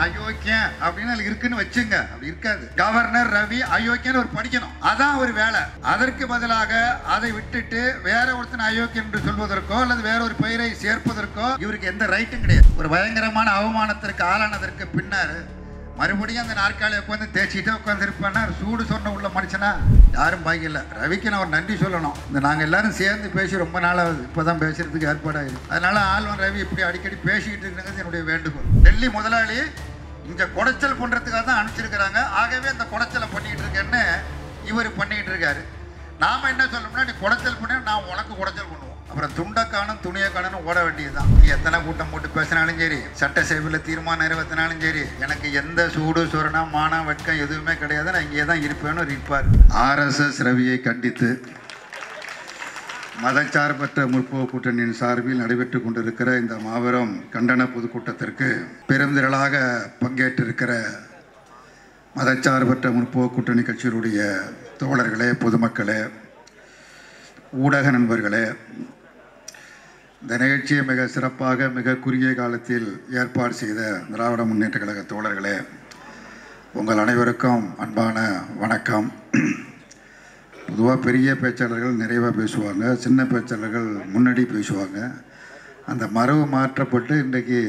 அயோக்கியம் அப்படின்னு அதுல இருக்குன்னு வச்சுங்க அப்படி இருக்காது கவர்னர் ரவி அயோக்கியன்னு ஒரு படிக்கணும் அதான் ஒரு வேலை அதற்கு பதிலாக அதை விட்டுட்டு வேற ஒருத்தன் அயோக்கியன் என்று சொல்வதற்கோ அல்லது வேற ஒரு பெயரை சேர்ப்பதற்கோ இவருக்கு எந்த ரைட்டும் கிடையாது ஒரு பயங்கரமான அவமானத்திற்கு ஆளானதற்கு பின்னர் மறுபடியும் அந்த நாற்காலியை உட்காந்து தேய்ச்சிட்டு உட்காந்துருப்பானா சூடு சொன்ன உள்ள மனுஷனா யாரும் பாய்க்கல ரவிக்கு நான் ஒரு நன்றி சொல்லணும் இந்த நாங்கள் எல்லாரும் சேர்ந்து பேசி ரொம்ப நாளாகுது இப்போ தான் பேசுறதுக்கு ஏற்பாடாகுது அதனால ஆழ்வன் ரவி இப்படி அடிக்கடி பேசிக்கிட்டு இருக்கிறது என்னுடைய வேண்டுகோள் டெல்லி முதலாளி இங்கே குடைச்சல் பண்ணுறதுக்காக தான் அனுப்பிச்சிருக்கிறாங்க ஆகவே அந்த குடைச்சலை பண்ணிக்கிட்டு இருக்கேன்னு இவர் பண்ணிக்கிட்டு இருக்காரு நாம என்ன சொல்லணும்னா நீ குடைச்சல் பண்ண நான் உனக்கு குடைச்சல் பண்ணுவோம் அப்புறம் துண்டை காணும் துணியை காணும்னு ஓட வேண்டியதுதான் நீ எத்தனை கூட்டம் போட்டு பேசினாலும் சரி சட்டசபையில் தீர்மானம் நிறைவேற்றினாலும் சரி எனக்கு எந்த சூடு சுரணம் மானம் வெட்கம் எதுவுமே கிடையாது நான் இங்கே தான் இருப்பேன்னு இருப்பார் ஆர்எஸ்எஸ் ரவியை கண்டித்து மதச்சார்பற்ற முற்போக்கு கூட்டணியின் சார்பில் நடைபெற்று கொண்டிருக்கிற இந்த மாபெரும் கண்டன பொதுக்கூட்டத்திற்கு பெருந்திரளாக பங்கேற்றிருக்கிற மதச்சார்பற்ற முற்போக்கு கூட்டணி கட்சிகளுடைய தோழர்களே பொதுமக்களே ஊடக நண்பர்களே இந்த நிகழ்ச்சியை மிக சிறப்பாக மிக குறுகிய காலத்தில் ஏற்பாடு செய்த திராவிட முன்னேற்ற கழக தோழர்களே உங்கள் அனைவருக்கும் அன்பான வணக்கம் பொதுவாக பெரிய பேச்சாளர்கள் நிறைவாக பேசுவாங்க சின்ன பேச்சாளர்கள் முன்னாடி பேசுவாங்க அந்த மரபு மாற்றப்பட்டு இன்றைக்கு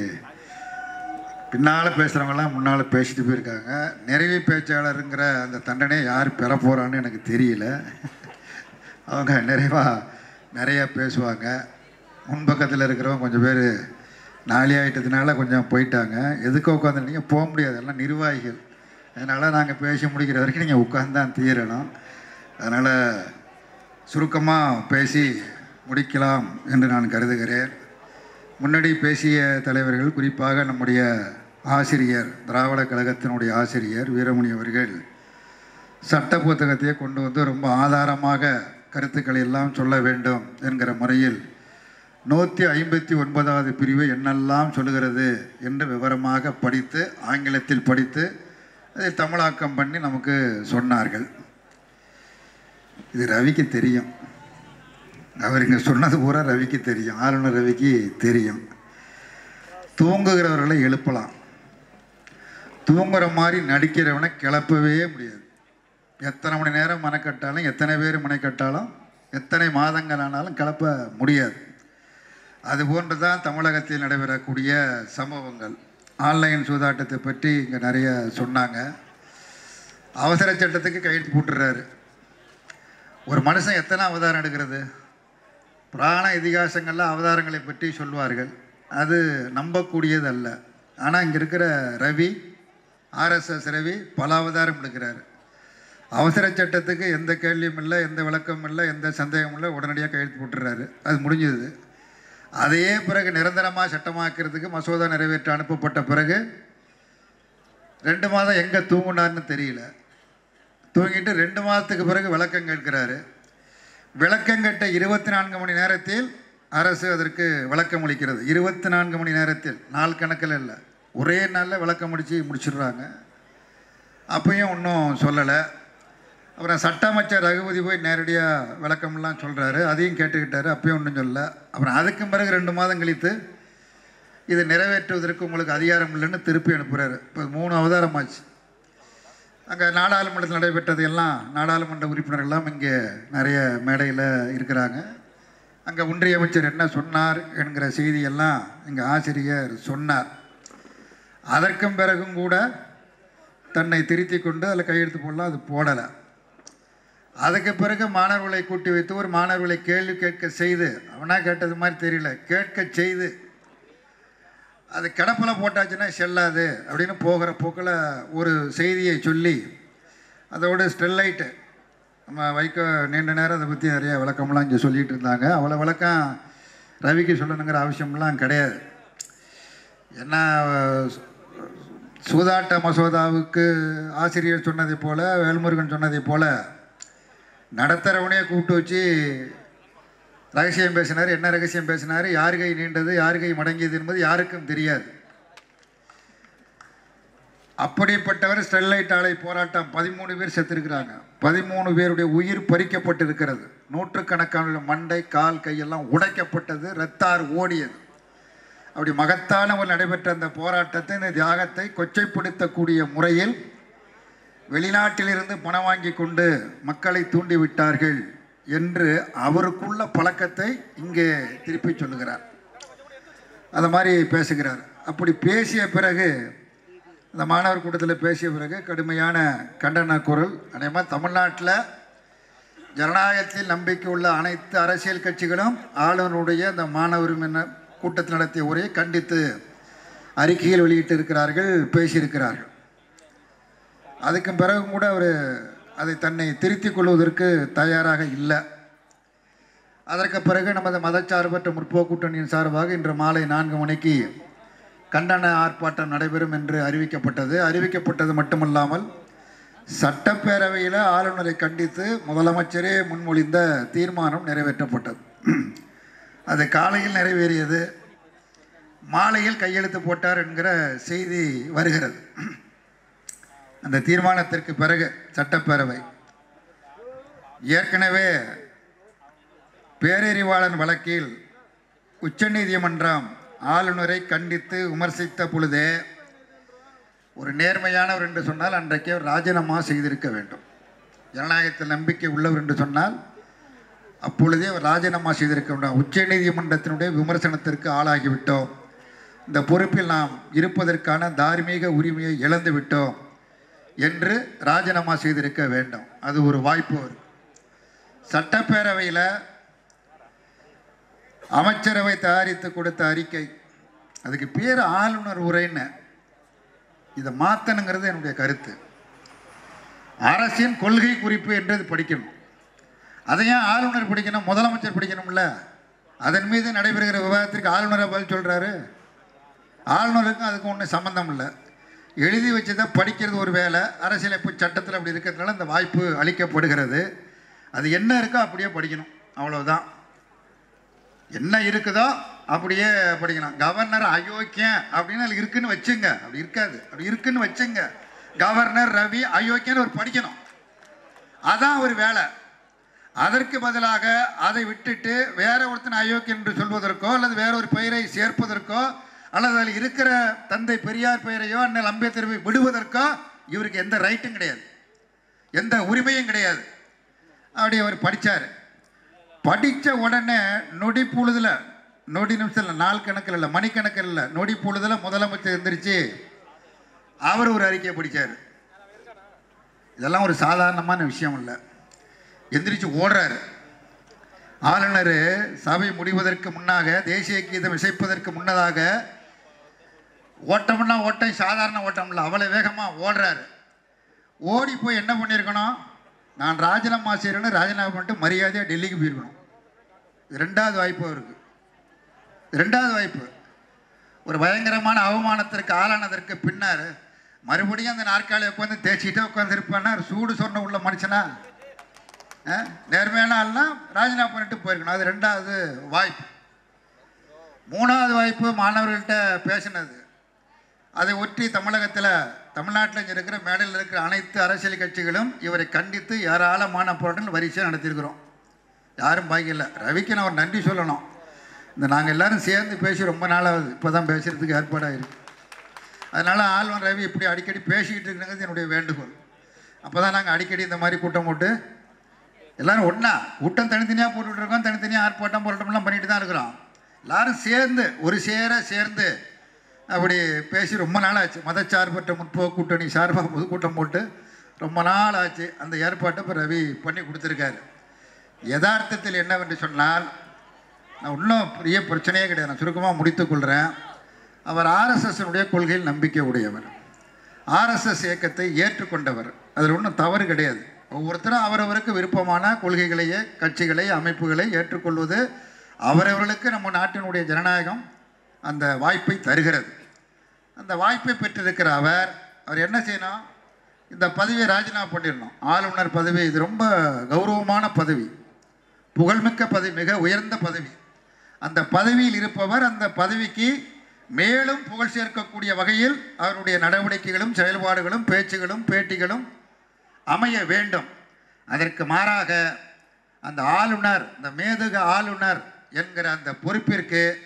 பின்னால் பேசுகிறவங்கலாம் முன்னால் பேசிட்டு போயிருக்காங்க நிறைவு பேச்சாளருங்கிற அந்த தண்டனை யார் பெற போகிறான்னு எனக்கு தெரியல அவங்க நிறைவாக நிறையா பேசுவாங்க முன்பக்கத்தில் இருக்கிறவங்க கொஞ்சம் பேர் நாளி ஆகிட்டதுனால கொஞ்சம் போயிட்டாங்க எதுக்கு உட்காந்துருந்தீங்க போக முடியாது எல்லாம் நிர்வாகிகள் அதனால் நாங்கள் பேசி முடிக்கிற வரைக்கும் நீங்கள் உட்காந்து தான் தீரணும் அதனால் சுருக்கமாக பேசி முடிக்கலாம் என்று நான் கருதுகிறேன் முன்னாடி பேசிய தலைவர்கள் குறிப்பாக நம்முடைய ஆசிரியர் திராவிட கழகத்தினுடைய ஆசிரியர் வீரமணி அவர்கள் சட்ட புத்தகத்தையே கொண்டு வந்து ரொம்ப ஆதாரமாக கருத்துக்களை எல்லாம் சொல்ல வேண்டும் என்கிற முறையில் நூற்றி ஐம்பத்தி ஒன்பதாவது பிரிவு என்னெல்லாம் சொல்லுகிறது என்று விவரமாக படித்து ஆங்கிலத்தில் படித்து அதை தமிழாக்கம் பண்ணி நமக்கு சொன்னார்கள் இது ரவிக்கு தெரியும் அவர் இங்கே சொன்னது பூரா ரவிக்கு தெரியும் ஆளுநர் ரவிக்கு தெரியும் தூங்குகிறவர்களை எழுப்பலாம் தூங்குற மாதிரி நடிக்கிறவனை கிளப்பவே முடியாது எத்தனை மணி நேரம் மனக்கட்டாலும் எத்தனை பேர் மனைக்கட்டாலும் எத்தனை மாதங்கள் ஆனாலும் கிளப்ப முடியாது அதுபோன்று தான் தமிழகத்தில் நடைபெறக்கூடிய சம்பவங்கள் ஆன்லைன் சூதாட்டத்தை பற்றி இங்கே நிறைய சொன்னாங்க அவசர சட்டத்துக்கு கையெழுத்து போட்டுறாரு ஒரு மனுஷன் எத்தனை அவதாரம் எடுக்கிறது புராண இதிகாசங்களில் அவதாரங்களை பற்றி சொல்வார்கள் அது நம்பக்கூடியது அல்ல ஆனால் இங்கே இருக்கிற ரவி ஆர்எஸ்எஸ் ரவி பல அவதாரம் எடுக்கிறாரு அவசர சட்டத்துக்கு எந்த கேள்வியும் இல்லை எந்த விளக்கமும் இல்லை எந்த சந்தேகமும் இல்லை உடனடியாக கையெழுத்து போட்டுறாரு அது முடிஞ்சது அதையே பிறகு நிரந்தரமாக சட்டமாக்கிறதுக்கு மசோதா நிறைவேற்ற அனுப்பப்பட்ட பிறகு ரெண்டு மாதம் எங்கே தூங்குனார்னு தெரியல தூங்கிட்டு ரெண்டு மாதத்துக்கு பிறகு விளக்கம் கேட்கிறாரு விளக்கம் கேட்ட இருபத்தி நான்கு மணி நேரத்தில் அரசு அதற்கு விளக்கம் அளிக்கிறது இருபத்தி நான்கு மணி நேரத்தில் நாள் கணக்கில் இல்லை ஒரே நாளில் விளக்கம் முடித்து முடிச்சிடுறாங்க அப்பயும் ஒன்றும் சொல்லலை அப்புறம் சட்ட அமைச்சர் ரகுபதி போய் நேரடியாக விளக்கம்லாம் சொல்கிறாரு அதையும் கேட்டுக்கிட்டாரு அப்பயும் ஒன்றும் சொல்லல அப்புறம் அதுக்கு பிறகு ரெண்டு மாதம் கழித்து இதை நிறைவேற்றுவதற்கு உங்களுக்கு அதிகாரம் இல்லைன்னு திருப்பி அனுப்புகிறாரு இப்போ மூணு அவதாரம் ஆச்சு அங்கே நாடாளுமன்றத்தில் நடைபெற்றது எல்லாம் நாடாளுமன்ற உறுப்பினர்கள்லாம் இங்கே நிறைய மேடையில் இருக்கிறாங்க அங்கே ஒன்றிய அமைச்சர் என்ன சொன்னார் என்கிற செய்தியெல்லாம் எங்கள் ஆசிரியர் சொன்னார் அதற்கும் பிறகும் கூட தன்னை திருத்தி கொண்டு அதில் கையெழுத்து போடலாம் அது போடலை அதுக்கு பிறகு மாணவர்களை கூட்டி வைத்து ஒரு மாணவர்களை கேள்வி கேட்க செய்து அவனா கேட்டது மாதிரி தெரியல கேட்க செய்து அது கிடப்பில் போட்டாச்சுன்னா செல்லாது அப்படின்னு போகிற போக்கில் ஒரு செய்தியை சொல்லி அதோட ஸ்டெர்லைட்டு நம்ம வைக்க நீண்ட நேரம் அதை பற்றி நிறைய விளக்கம்லாம் இங்கே சொல்லிகிட்டு இருந்தாங்க அவ்வளோ விளக்கம் ரவிக்கு சொல்லணுங்கிற அவசியம்லாம் கிடையாது ஏன்னா சூதாட்ட மசோதாவுக்கு ஆசிரியர் சொன்னதை போல் வேல்முருகன் சொன்னதை போல் நடத்துகிறவனே கூப்பிட்டு வச்சு ரகசியம் பேசினார் என்ன ரகசியம் பேசினார் யார் கை நீண்டது யார் கை மடங்கியது என்பது யாருக்கும் தெரியாது அப்படிப்பட்டவர் ஸ்டெர்லைட் ஆலை போராட்டம் பதிமூணு பேர் செத்துருக்கிறாங்க பதிமூணு பேருடைய உயிர் பறிக்கப்பட்டிருக்கிறது நூற்றுக்கணக்கான மண்டை கால் கையெல்லாம் உடைக்கப்பட்டது ரத்தார் ஓடியது அப்படி மகத்தான ஒரு நடைபெற்ற அந்த போராட்டத்தை இந்த தியாகத்தை கொச்சைப்படுத்தக்கூடிய முறையில் வெளிநாட்டிலிருந்து பணம் வாங்கி கொண்டு மக்களை தூண்டிவிட்டார்கள் என்று அவருக்குள்ள பழக்கத்தை இங்கே திருப்பி சொல்லுகிறார் அந்த மாதிரி பேசுகிறார் அப்படி பேசிய பிறகு இந்த மாணவர் கூட்டத்தில் பேசிய பிறகு கடுமையான கண்டன குரல் அதேமாதிரி தமிழ்நாட்டில் ஜனநாயகத்தில் நம்பிக்கை உள்ள அனைத்து அரசியல் கட்சிகளும் ஆளுநருடைய அந்த மாணவர் என்ன கூட்டத்தில் நடத்திய உரையை கண்டித்து அறிக்கையில் வெளியிட்டு இருக்கிறார்கள் பேசியிருக்கிறார்கள் அதுக்கு பிறகு கூட அவர் அதை தன்னை திருத்திக் கொள்வதற்கு தயாராக இல்லை அதற்கு பிறகு நமது மதச்சார்பற்ற முற்போக்கு கூட்டணியின் சார்பாக இன்று மாலை நான்கு மணிக்கு கண்டன ஆர்ப்பாட்டம் நடைபெறும் என்று அறிவிக்கப்பட்டது அறிவிக்கப்பட்டது மட்டுமல்லாமல் சட்டப்பேரவையில் ஆளுநரை கண்டித்து முதலமைச்சரே முன்மொழிந்த தீர்மானம் நிறைவேற்றப்பட்டது அது காலையில் நிறைவேறியது மாலையில் கையெழுத்து போட்டார் என்கிற செய்தி வருகிறது அந்த தீர்மானத்திற்கு பிறகு சட்டப்பேரவை ஏற்கனவே பேரறிவாளன் வழக்கில் உச்சநீதிமன்றம் ஆளுநரை கண்டித்து விமர்சித்த பொழுதே ஒரு நேர்மையானவர் என்று சொன்னால் அன்றைக்கே அவர் ராஜினாமா செய்திருக்க வேண்டும் ஜனநாயகத்தில் நம்பிக்கை உள்ளவர் என்று சொன்னால் அப்பொழுதே அவர் ராஜினாமா செய்திருக்க வேண்டும் உச்சநீதிமன்றத்தினுடைய விமர்சனத்திற்கு ஆளாகிவிட்டோம் இந்த பொறுப்பில் நாம் இருப்பதற்கான தார்மீக உரிமையை இழந்து விட்டோம் என்று ராஜினாமா செய்திருக்க வேண்டும் அது ஒரு வாய்ப்பு வரும் சட்டப்பேரவையில் அமைச்சரவை தயாரித்து கொடுத்த அறிக்கை அதுக்கு பேர் ஆளுநர் உரைன்னு இதை மாற்றணுங்கிறது என்னுடைய கருத்து அரசின் கொள்கை குறிப்பு என்று அது படிக்கணும் அதை ஏன் ஆளுநர் படிக்கணும் முதலமைச்சர் படிக்கணும்ல அதன் மீது நடைபெறுகிற விவாதத்திற்கு ஆளுநரை பதில் சொல்கிறாரு ஆளுநருக்கும் அதுக்கும் ஒன்றும் சம்மந்தம் இல்லை எழுதி வச்சதை படிக்கிறது ஒரு வேலை அரசியலமைப்பு சட்டத்தில் அப்படி இருக்கிறதுனால அந்த வாய்ப்பு அளிக்கப்படுகிறது அது என்ன இருக்கோ அப்படியே படிக்கணும் அவ்வளவுதான் என்ன இருக்குதோ அப்படியே படிக்கலாம் கவர்னர் அயோக்கியம் அப்படின்னு அதுல இருக்குன்னு வச்சுங்க அப்படி இருக்காது அப்படி இருக்குன்னு வச்சுங்க கவர்னர் ரவி அயோக்கியன்னு ஒரு படிக்கணும் அதான் ஒரு வேலை அதற்கு பதிலாக அதை விட்டுட்டு வேற ஒருத்தன் அயோக்கியன் என்று சொல்வதற்கோ அல்லது வேற ஒரு பெயரை சேர்ப்பதற்கோ அல்லது அதில் இருக்கிற தந்தை பெரியார் பெயரையோ அண்ணல் அம்பேத்கரை விடுவதற்கோ இவருக்கு எந்த ரைட்டும் கிடையாது எந்த உரிமையும் கிடையாது அப்படி அவர் படித்தார் படித்த உடனே நொடி பொழுதுல நொடி நிமிஷத்தில் நாள் கணக்கில் இல்லை மணிக்கணக்கில் இல்லை நொடி பொழுதுல முதலமைச்சர் எந்திரிச்சு அவர் ஒரு அறிக்கையை படித்தார் இதெல்லாம் ஒரு சாதாரணமான விஷயம் இல்லை எந்திரிச்சு ஓடுறாரு ஆளுநர் சபை முடிவதற்கு முன்னாக தேசிய கீதம் இசைப்பதற்கு முன்னதாக ஓட்டம்னா ஓட்டம் சாதாரண ஓட்டம் இல்லை அவ்வளோ வேகமாக ஓடுறாரு ஓடி போய் என்ன பண்ணியிருக்கணும் நான் ராஜினாமா செய்கிறேன்னு ராஜினாமா பண்ணிட்டு மரியாதையாக டெல்லிக்கு போயிருக்கணும் இது ரெண்டாவது வாய்ப்பு அவருக்கு இது ரெண்டாவது வாய்ப்பு ஒரு பயங்கரமான அவமானத்திற்கு ஆளானதற்கு பின்னர் மறுபடியும் அந்த நாற்காலியை உட்காந்து தேய்ச்சிட்டே உட்காந்துருப்பான்னா சூடு சொன்ன உள்ள மனுஷனா ஆ? நேர்மையான ஆள்னா ராஜினாமா பண்ணிட்டு போயிருக்கணும் அது ரெண்டாவது வாய்ப்பு மூணாவது வாய்ப்பு மாணவர்கள்ட்ட பேசினது அதை ஒற்றி தமிழகத்தில் தமிழ்நாட்டில் இங்க இருக்கிற மேடையில் இருக்கிற அனைத்து அரசியல் கட்சிகளும் இவரை கண்டித்து ஏராளமான போராட்டங்கள் வரிசையாக நடத்தியிருக்கிறோம் யாரும் பாக்கி இல்லை ரவிக்கு நான் ஒரு நன்றி சொல்லணும் இந்த நாங்கள் எல்லாரும் சேர்ந்து பேசி ரொம்ப நாளாகுது இப்போ தான் பேசுகிறதுக்கு ஏற்பாடாயிருக்கு அதனால் ஆழ்வன் ரவி இப்படி அடிக்கடி பேசிக்கிட்டு இருக்கிறது என்னுடைய வேண்டுகோள் அப்போ தான் நாங்கள் அடிக்கடி இந்த மாதிரி கூட்டம் போட்டு எல்லாரும் ஒன்றா கூட்டம் தனித்தனியாக போட்டுட்டு இருக்கோம் தனித்தனியாக ஆர்ப்பாட்டம் போராட்டம்லாம் பண்ணிட்டு தான் இருக்கிறோம் எல்லாரும் சேர்ந்து ஒரு சேர சேர்ந்து அப்படி பேசி ரொம்ப நாள் ஆச்சு மதச்சார்பற்ற முற்போக்கு கூட்டணி சார்பாக பொதுக்கூட்டம் போட்டு ரொம்ப நாள் ஆச்சு அந்த ஏற்பாட்டை இப்போ ரவி பண்ணி கொடுத்துருக்காரு யதார்த்தத்தில் என்னவென்று சொன்னால் நான் இன்னும் பெரிய பிரச்சனையே கிடையாது நான் சுருக்கமாக முடித்துக்கொள்கிறேன் அவர் ஆர்எஸ்எஸ்னுடைய கொள்கையில் நம்பிக்கை உடையவர் ஆர்எஸ்எஸ் இயக்கத்தை ஏற்றுக்கொண்டவர் அதில் ஒன்றும் தவறு கிடையாது ஒவ்வொருத்தரும் அவரவருக்கு விருப்பமான கொள்கைகளையே கட்சிகளை அமைப்புகளை ஏற்றுக்கொள்வது அவரவர்களுக்கு நம்ம நாட்டினுடைய ஜனநாயகம் அந்த வாய்ப்பை தருகிறது அந்த வாய்ப்பை பெற்றிருக்கிற அவர் அவர் என்ன செய்யணும் இந்த பதவியை ராஜினாமா பண்ணிடணும் ஆளுநர் பதவி இது ரொம்ப கௌரவமான பதவி புகழ்மிக்க பதவி மிக உயர்ந்த பதவி அந்த பதவியில் இருப்பவர் அந்த பதவிக்கு மேலும் புகழ் சேர்க்கக்கூடிய வகையில் அவருடைய நடவடிக்கைகளும் செயல்பாடுகளும் பேச்சுகளும் பேட்டிகளும் அமைய வேண்டும் அதற்கு மாறாக அந்த ஆளுநர் இந்த மேதக ஆளுநர் என்கிற அந்த பொறுப்பிற்கு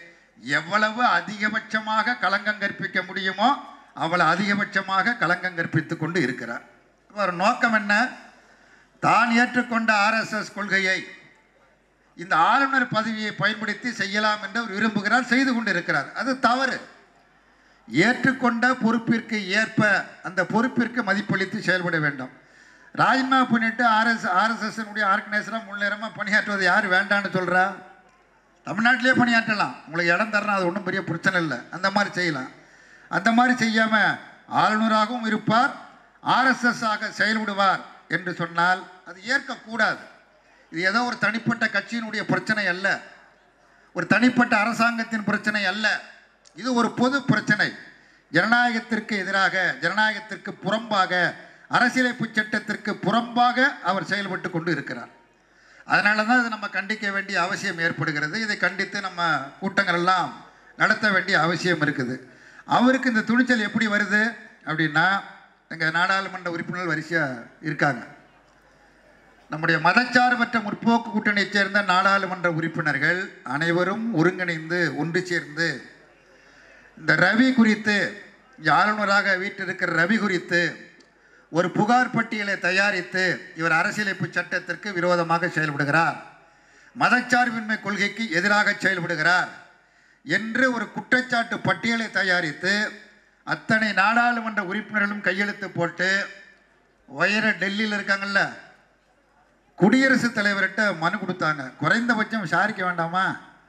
எவ்வளவு அதிகபட்சமாக களங்கம் கற்பிக்க முடியுமோ அவ்வளவு அதிகபட்சமாக களங்கம் கற்பித்து கொண்டு இருக்கிறார் அவர் நோக்கம் என்ன தான் ஏற்றுக்கொண்ட ஆர்எஸ்எஸ் கொள்கையை இந்த ஆளுநர் பதவியை பயன்படுத்தி செய்யலாம் என்று அவர் விரும்புகிறார் செய்து கொண்டு இருக்கிறார் அது தவறு ஏற்றுக்கொண்ட பொறுப்பிற்கு ஏற்ப அந்த பொறுப்பிற்கு மதிப்பளித்து செயல்பட வேண்டும் ராஜினாமா பண்ணிட்டு ஆர்எஸ் ஆர்எஸ்எஸ்னுடைய ஆர்கனைசராக முன்னேறமாக பணியாற்றுவது யார் வேண்டான்னு சொல்கிறா தமிழ்நாட்டிலே பணியாற்றலாம் உங்களுக்கு இடம் தரணும் அது ஒன்றும் பெரிய பிரச்சனை இல்லை அந்த மாதிரி செய்யலாம் அந்த மாதிரி செய்யாமல் ஆளுநராகவும் இருப்பார் ஆர்எஸ்எஸ் ஆக செயல்படுவார் என்று சொன்னால் அது ஏற்கக்கூடாது இது ஏதோ ஒரு தனிப்பட்ட கட்சியினுடைய பிரச்சனை அல்ல ஒரு தனிப்பட்ட அரசாங்கத்தின் பிரச்சனை அல்ல இது ஒரு பொது பிரச்சனை ஜனநாயகத்திற்கு எதிராக ஜனநாயகத்திற்கு புறம்பாக அரசியலமைப்பு சட்டத்திற்கு புறம்பாக அவர் செயல்பட்டு கொண்டு இருக்கிறார் அதனால தான் இதை நம்ம கண்டிக்க வேண்டிய அவசியம் ஏற்படுகிறது இதை கண்டித்து நம்ம கூட்டங்கள் எல்லாம் நடத்த வேண்டிய அவசியம் இருக்குது அவருக்கு இந்த துணிச்சல் எப்படி வருது அப்படின்னா எங்கள் நாடாளுமன்ற உறுப்பினர்கள் வரிசையாக இருக்காங்க நம்முடைய மதச்சார்பற்ற முற்போக்கு கூட்டணியைச் சேர்ந்த நாடாளுமன்ற உறுப்பினர்கள் அனைவரும் ஒருங்கிணைந்து ஒன்று சேர்ந்து இந்த ரவி குறித்து இங்க ஆளுநராக வீட்டிருக்கிற ரவி குறித்து ஒரு புகார் பட்டியலை தயாரித்து இவர் அரசியலமைப்பு சட்டத்திற்கு விரோதமாக செயல்படுகிறார் மதச்சார்பின்மை கொள்கைக்கு எதிராக செயல்படுகிறார் என்று ஒரு குற்றச்சாட்டு பட்டியலை தயாரித்து அத்தனை நாடாளுமன்ற உறுப்பினர்களும் கையெழுத்து போட்டு உயர டெல்லியில் இருக்காங்கல்ல குடியரசுத் தலைவர்கிட்ட மனு கொடுத்தாங்க குறைந்தபட்சம் விசாரிக்க வேண்டாமா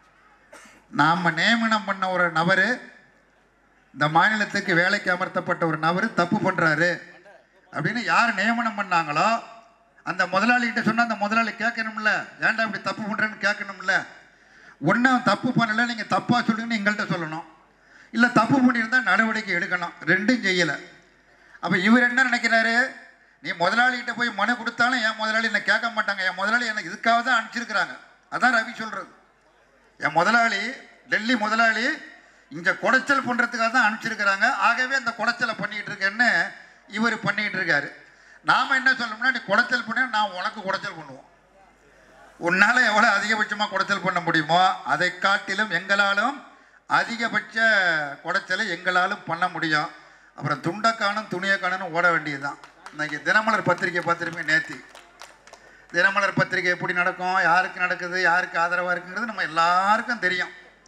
நாம் நியமனம் பண்ண ஒரு நபர் இந்த மாநிலத்துக்கு வேலைக்கு அமர்த்தப்பட்ட ஒரு நபர் தப்பு பண்ணுறாரு அப்படின்னு யார் நியமனம் பண்ணாங்களோ அந்த முதலாளிகிட்ட சொன்னால் அந்த முதலாளி கேட்கணும்ல ஏன்டா இப்படி தப்பு பண்ணுறேன்னு கேட்கணும்ல ஒன்றும் தப்பு பண்ணலை நீங்கள் தப்பாக சொல்லுங்கன்னு எங்கள்கிட்ட சொல்லணும் இல்லை தப்பு பண்ணியிருந்தா நடவடிக்கை எடுக்கணும் ரெண்டும் செய்யலை அப்போ இவர் என்ன நினைக்கிறாரு நீ முதலாளிகிட்ட போய் மனு கொடுத்தாலும் என் முதலாளி என்னை கேட்க மாட்டாங்க என் முதலாளி எனக்கு இதுக்காக தான் அனுப்பிச்சிருக்கிறாங்க அதான் ரவி சொல்கிறது என் முதலாளி டெல்லி முதலாளி இங்கே குடைச்சல் பண்ணுறதுக்காக தான் அனுப்பிச்சிருக்கிறாங்க ஆகவே அந்த குடைச்சலை பண்ணிக்கிட்டு இருக்கேன்னு இவர் பண்ணிக்கிட்டு இருக்காரு நாம் என்ன சொல்லணும்னா நீ குடைச்சல் பண்ண நான் உனக்கு குடைச்சல் பண்ணுவோம் உன்னால் எவ்வளோ அதிகபட்சமாக குடைச்சல் பண்ண முடியுமோ அதை காட்டிலும் எங்களாலும் அதிகபட்ச குடைச்சலை எங்களாலும் பண்ண முடியும் அப்புறம் துண்டை காணும் துணியை காணும்னு ஓட வேண்டியதுதான் இன்னைக்கு தினமலர் பத்திரிக்கை பார்த்துருப்பீங்க நேத்தி தினமலர் பத்திரிக்கை எப்படி நடக்கும் யாருக்கு நடக்குது யாருக்கு ஆதரவாக இருக்குங்கிறது நம்ம எல்லாருக்கும் தெரியும்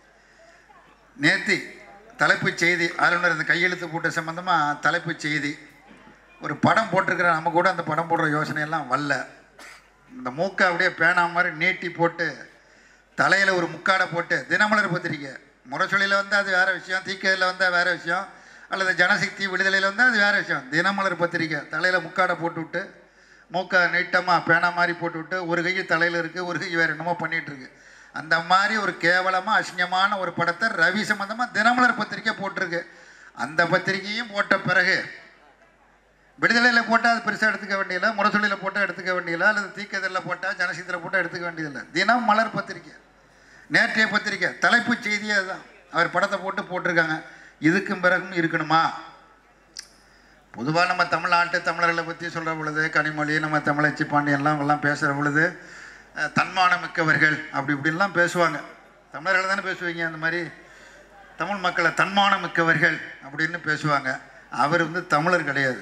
நேத்தி தலைப்புச் செய்தி ஆளுநர் இந்த கையெழுத்து போட்ட சம்பந்தமாக தலைப்புச் செய்தி ஒரு படம் போட்டிருக்கிற நம்ம கூட அந்த படம் போடுற யோசனையெல்லாம் வரல இந்த மூக்கை அப்படியே பேனா மாதிரி நீட்டி போட்டு தலையில் ஒரு முக்காடை போட்டு தினமலர் பத்திரிக்கை முரசொலியில் வந்து அது வேறு விஷயம் தீக்கையில் வந்தால் வேறு விஷயம் அல்லது ஜனசக்தி விடுதலையில் வந்தால் அது வேறு விஷயம் தினமலர் பத்திரிக்கை தலையில் முக்காடை போட்டு விட்டு மூக்கை நீட்டமாக பேனா மாதிரி போட்டு விட்டு ஒரு கை தலையில் இருக்குது ஒரு கை வேறு என்னமோ பண்ணிகிட்டு இருக்கு அந்த மாதிரி ஒரு கேவலமாக அசிங்கமான ஒரு படத்தை ரவி சம்பந்தமாக தினமலர் பத்திரிக்கை போட்டிருக்கு அந்த பத்திரிக்கையும் போட்ட பிறகு விடுதலையில் போட்டால் அது பெருசாக எடுத்துக்க வேண்டியதில்லை முரசொலியில் போட்டால் எடுத்துக்க வேண்டியதில்லை அல்லது தீக்கதலில் போட்டால் ஜனசீத்தில் போட்டால் எடுத்துக்க வேண்டியதில்லை தினம் மலர் பத்திரிக்கை நேற்றைய பத்திரிக்கை தலைப்புச் செய்தியே அதுதான் அவர் படத்தை போட்டு போட்டிருக்காங்க இதுக்கும் பிறகும் இருக்கணுமா பொதுவாக நம்ம தமிழ்நாட்டு தமிழர்களை பற்றி சொல்கிற பொழுது கனிமொழி நம்ம தமிழச்சி பாண்டியன்லாம் எல்லாம் பேசுகிற பொழுது அஹ், தன்மானம் மிக்கவர்கள் அப்படி இப்படின்லாம் பேசுவாங்க தமிழர்கள் தானே பேசுவீங்க அந்த மாதிரி தமிழ் மக்களை தன்மானம் மிக்கவர்கள் அப்படின்னு பேசுவாங்க அவர் வந்து தமிழர் கிடையாது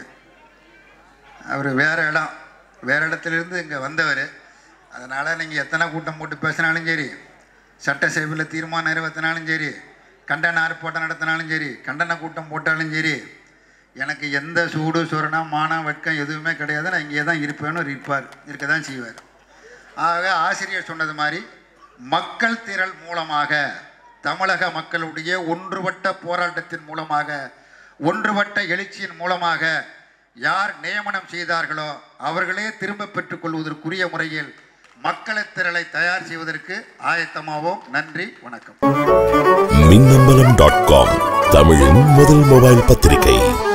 அவர் வேறு இடம் வேறு இடத்துலேருந்து இங்கே வந்தவர் அதனால் நீங்கள் எத்தனை கூட்டம் போட்டு பேசினாலும் சரி சட்டசபையில் தீர்மானம் நிறைவேற்றினாலும் சரி கண்டன ஆர்ப்பாட்டம் நடத்தினாலும் சரி கண்டன கூட்டம் போட்டாலும் சரி எனக்கு எந்த சூடு சுரணா மானம் வெட்கம் எதுவுமே கிடையாது நான் இங்கே தான் இருப்பேன்னு அவர் இருப்பார் இருக்க தான் செய்வார் ஆக ஆசிரியர் சொன்னது மாதிரி மக்கள் திரள் மூலமாக தமிழக மக்களுடைய ஒன்றுபட்ட போராட்டத்தின் மூலமாக ஒன்றுபட்ட எழுச்சியின் மூலமாக யார் நியமனம் செய்தார்களோ அவர்களே திரும்ப பெற்றுக்கொள்வதற்குரிய முறையில் மக்கள் திரளை தயார் செய்வதற்கு ஆயத்தமாவோம் நன்றி வணக்கம் மின்னம்பலம் டாட் காம் தமிழின் முதல் மொபைல் பத்திரிகை